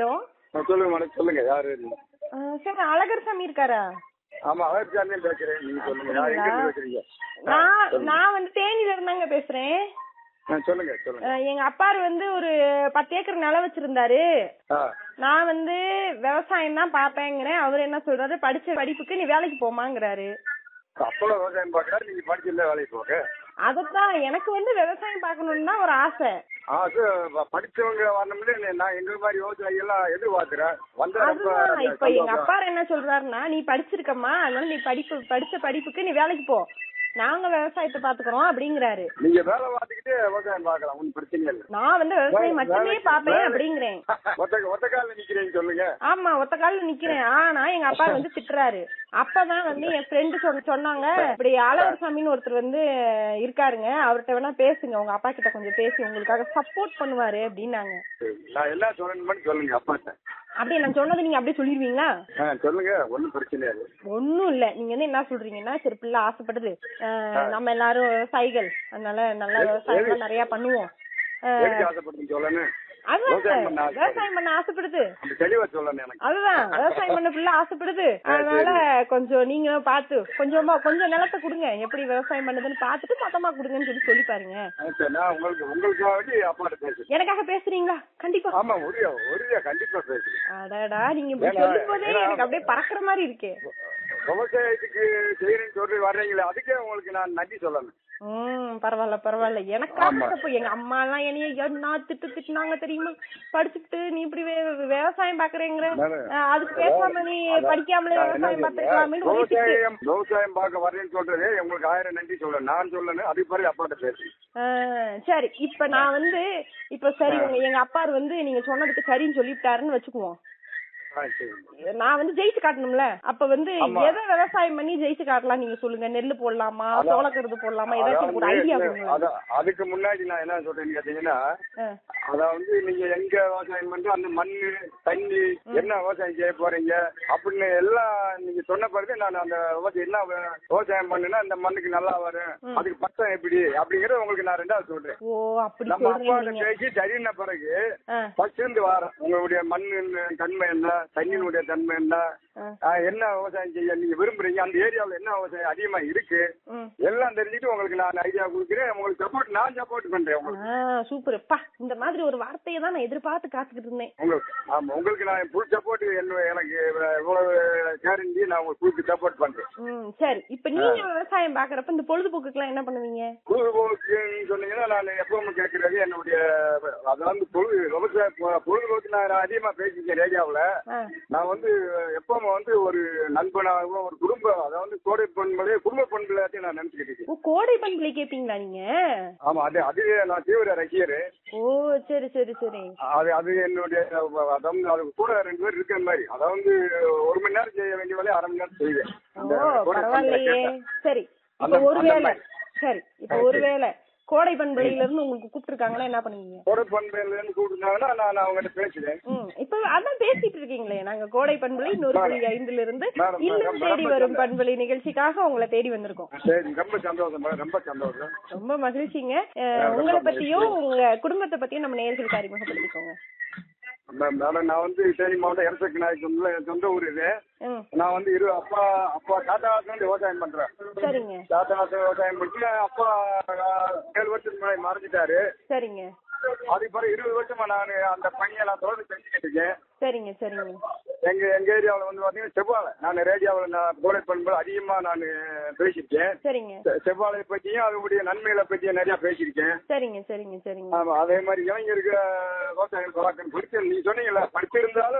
Hello ஆ, சொல்லுங்க madam சொல்லுங்க யாரு நீங்க? சார் அழகர் சாமி இருக்காரா ஆமா அழகு சாமி பேசுறேன் நீங்க சொல்லுங்க யார் எங்க இருந்து பேசுறீங்க ஆ, நான் சொல்லுங்க. நான் வந்து தேனியில இருந்தாங்க பேசுறேன் ஆ, சொல்லுங்க சொல்லுங்க அஹ் எங்க அப்பாரு வந்து ஒரு பத்து ஏக்கர் நிலம் வச்சிருந்தாரு ஆ நான் வந்து விவசாயம் தான் பாப்பேங்கிறேன் அவர் என்ன சொல்றாரு படிச்ச படிப்புக்கு நீ வேலைக்கு போமாங்கிறாரு அப்பளம் விவசாயம் பாக்குறாரு நீங்க படிச்சிருந்தா வேலைக்கு போக அதத்தான் எனக்கு வந்து விவசாயம் பார்க்கணும்னு தான் ஒரு ஆசை ஆ, அது ப- படிச்சவங்க வரணும்னு நான் எங்க மாதிரி விவசாயி எல்லாம் எதிர்பார்க்கிறேன் வந்தா ரொம்ப அதுதான் இப்ப எங்க சந்தோஷம். அப்பா என்ன சொல்றாருன்னா நீ படிச்சிருக்கம்மா அதனால நீ படிப்பு படிச்ச படிப்புக்கு நீ வேலைக்கு போ நாங்க விவசாயத்தை பாத்துக்கிறோம் அப்படிங்கிறாரு நீங்க வேலை பார்த்துக்கிட்டே விவசாயம் பார்க்கலாம் ஒன்றும் பிரச்சனை இல்லை நான் வந்து விவசாயம் மட்டுமே வேலைக்கு- பாப்பேன் வேலை- அப்படிங்கிறேன் ஒத்த ஒத்த காலில் நிக்கிறீங்க சொல்லுங்க ஆமா ஒத்த கால்ல நிக்கிறேன் ஆனா எங்க அப்பா வந்து திட்டுறாரு அப்பதான் வந்து என் ஃப்ரெண்டு சொன்ன சொன்னாங்க இப்படி அழகர் சாமின்னு ஒருத்தர் வந்து இருக்காருங்க அவர்கிட்ட வேணா பேசுங்க உங்க அப்பா கிட்ட கொஞ்சம் பேசி உங்களுக்காக சப்போர்ட் பண்ணுவாரு அப்படின்னாங்க சரி, நான் என்ன சொல்லணும்னு சொல்லுங்க அப்பாட்ட அப்படியே நான் சொன்னது நீங்க அப்படியே சொல்லிருவீங்களா ஆ சொல்லுங்க ஒன்றும் பிரச்சனை இல்லை ஒண்ணும் இல்ல நீங்க வந்து என்ன சொல்றீங்கன்னா சரி பிள்ளை ஆசைப்படுது அஹ் நம்ம எல்லாரும் விவசாயிகள் அதனால நல்லா விவசாயம் நிறைய பண்ணுவோம் அஹ் எதுக்கு ஆசைப்படுறீங்க சொல்லணும் அதுதான் விவசாயம் பண்ண ஆசை. விவசாயம் பண்ண ஆசைப்படுது அப்படி தெளிவா சொல்லணும் எனக்கு அதுதான் விவசாயம் பண்ண பிள்ளை ஆசைப்படுது அதனால கொஞ்சம் நீங்க பாத்து கொஞ்சமா கொஞ்சம் நிலத்தை கொடுங்க எப்படி விவசாயம் பண்ணுதுன்னு பாத்துட்டு மொத்தமா கொடுங்கன்னு சொல்லி சொல்லி பாருங்க ஆ, சரி, நான் உங்களுக்கு உங்களுக்காக வேண்டி அப்பாட்ட பேசுறேன் எனக்காக பேசுறீங்களா கண்டிப்பா ஆமா உரிய உரிய கண்டிப்பா பேசுறேன் அடடா நீங்க இப்படி ஏன்னா- சொல்லும் போதே ஏன்னா- எனக்கு அப்படியே பறக்குற மாதிரி இருக்கே விவசாயத்துக்கு செய்யறேன்னு சொல்லி வர்றீங்களே அதுக்கே உங்களுக்கு நான் நன்றி சொல்லணும் ம் பரவாயில்ல பரவாயில்ல எனக்காக ஆமா. தப்பு எங்க அம்மா எல்லாம் என்னைய என்ன திட்டு திட்டுனாங்க தெரியுமா படிச்சுட்டு நீ இப்படி வே- விவசாயம் பாக்குறேங்கிற நானு- அஹ் அதுக்கு பேசாம நீ அதான் படிக்காமலே நான் என்ன விவசாயம் சொல்றேன், பாத்துக்கலாமேன்னு ஒரே திட்டு. விவசாயம் விவசாயம் பார்க்க வரேன்னு சொல்றது உங்களுக்கு ஆயிரம் நன்றி சொல்லணும் நான் சொல்லணும் அதுக்கு பிறகு அப்பாட்ட பேசுறேன் ஆஹ் சரி இப்ப நான் வந்து இப்ப சரி உங்க எங்க அப்பாரு வந்து நீங்க சொன்னதுக்கு சரின்னு சொல்லிவிட்டாருன்னு வச்சுக்குவோம் ஆ சரி நான் வந்து ஜெயிச்சு காட்டணும்ல அப்ப வந்து ஆமா. எதை விவசாயம் பண்ணி ஜெயிச்சு காட்டலாம் நீங்க சொல்லுங்க நெல்லு போடலாமா அதான். சோளக்கருது போடலாமா ஏதாச்சும் ஒரு ஐடியா அதாவது, கொடுங்களேன் அதான், அதுக்கு முன்னாடி நான் என்ன சொல்றேன்னு கேட்டீங்கன்னா ஆஹ் அதாவது நீங்க எங்க விவசாயம் பண்ற அந்த மண்ணு தண்ணி என்ன விவசாயம் செய்ய போறீங்க அப்படின்னு எல்லாம் நீங்க சொன்ன பிறகு நான் அந்த விவசாயம் என்ன வி- விவசாயம் பண்ணுனா அந்த மண்ணுக்கு நல்லா வரும் அதுக்கு பட்டம் எப்படி அப்படிங்கறத உங்களுக்கு நான் ரெண்டாவது சொல்றேன் ஓ அப்படி நம்ம சொல்றீங்க அப்பாட்ட நீங்க பேசி சரின்ன பிறகு ஆஹ் ஃபர்ஸ்ட் இருந்து வாரம் உங்களுடைய மண்ணின் தன்மை என்ன தண்ணியினுடைய தன்மை என்ன ஆஹ் ஆ, என்ன விவசாயம் செய்ய நீங்க விரும்புறீங்க அந்த ஏரியாவுல என்ன விவசாயம் அதிகமா இருக்கு ம் எல்லாம் தெரிஞ்சுட்டு உங்களுக்கு நான் ஐடியா கொடுக்குறேன் உங்களுக்கு சப்போர்ட் நான் சப்போர்ட் பண்றேன் உங்களுக்கு ஆஹ் சூப்பர் பா இந்த மாதிரி ஒரு வார்த்தையை தான் நான் எதிர்பார்த்து காத்துக்கிட்டு இருந்தேன் உங்களுக்கு ஆமா உங்களுக்கு நான் ஃபுல் சப்போர்ட் என்ன எனக்கு இவ்வளவு கேரண்டி நான் உங்களுக்கு ஃபுல் சப்போர்ட் பண்றேன் ம் சரி இப்ப நீங்க விவசாயம் பாக்குறப்ப இந்த பொழுதுபோக்குக்கெல்லாம் என்ன பண்ணுவீங்க பொழுதுபோக்குன்னு சொன்னீங்கன்னா நான் எப்பவும் கேட்கறது என்னுடைய அதாவது பொழுது விவசாய பொ- பொழுதுபோக்கு நான் அதிகமா பேசியிருக்கேன் ரேடியோவில் ஆஹ் நான் வந்து எப்பவும் வந்து ஒரு நண்பனாகவும் ஒரு குடும்ப அதாவது கோடை பண்புலே குடும்ப பண்புலையாத்தையும் நான் நினைச்சுக்கிட்டு இருக்கேன் ஓ கோடை பண்புலை கேப்பீங்களா நீங்க ஆமா அது அது நான் தீவிர ரசிகர் ஓ சரி சரி சரி அது அது என்னுடைய அதாவது அது கூட ரெண்டு பேர் இருக்கிற மாதிரி அதாவது ஒரு மணி நேரம் செய்ய வேண்டிய வேலையை அரை மணி நேரம் செய்வேன் அந்த ஓ கோடை பரவாயில்லையே பண்புல சரி இப்ப அந்த- ஒருவேளை அந்த மாதிரி. சரி இப்ப ஒருவேளை கோடை பண்புலையில இருந்து உங்களுக்கு கூப்பிட்டுருக்காங்களா என்ன பண்ணுவீங்க கோடை பண்புல இருந்து கூப்பிட்டுருந்தாங்கன்னா நான் அவங்ககிட்ட பேசுறேன் ம் இப்ப அதான் பேசிட்டு இருக்கீங்களே நாங்க கோடை பண்புலை நூறு புள்ளி ஐந்துல இருந்து மேடம், இல்லம் மேடம், தேடி மேடம், வரும் மேடம். பண்புலை நிகழ்ச்சிக்காக உங்களை தேடி வந்திருக்கோம் சரி ரொம்ப சந்தோஷம் மேடம், ரொம்ப சந்தோஷம் ரொம்ப மகிழ்ச்சிங்க அஹ், ரொம்ப உங்களை மகிழ்ச்சி. பத்தியும் உங்க குடும்பத்தை பத்தியும் நம்ம நேர்களுக்கு அறிமுகப்படுத்திக்கோங்க மே- மேடம் நான் வந்து தேனி மாவட்டம் எரசக்கு நாயக்கம்ல என் சொந்த ஊர் இது ம் நான் வந்து இரு அப்பா அப்பா தாத்தா வந்து விவசாயம் பண்றேன் சரிங்க தாத்தா விவசாயம் பண்ணி அப்பா ஆஹ், ஏழு வருஷத்துக்கு முன்னாடி மறைஞ்சிட்டாரு சரிங்க அதுக்கு பிறகு இருபது வருஷமா நான் அந்த பணியை நான் தொடர்ந்து செஞ்சுக்கிட்டு இருக்கேன் சரிங்க சரிங்க எங்க எங்க ஏரியாவில் வந்து பாத்தீங்கன்னா செவ்வாழை நான் ரேடியோவில் நான் கோடை பண்பு அதிகமா நான் பேசியிருக்கேன் சரிங்க செ- செவ்வாழை பற்றியும் அதனுடைய நன்மைகளை பற்றியும் நிறைய பேசியிருக்கேன் சரிங்க சரிங்க சரிங்க ஆமா அதே மாதிரி இளைஞருக்கு விவசாயம் பழக்கம் படிச்சு நீங்க சொன்னீங்கல்ல படிச்சிருந்தாலும்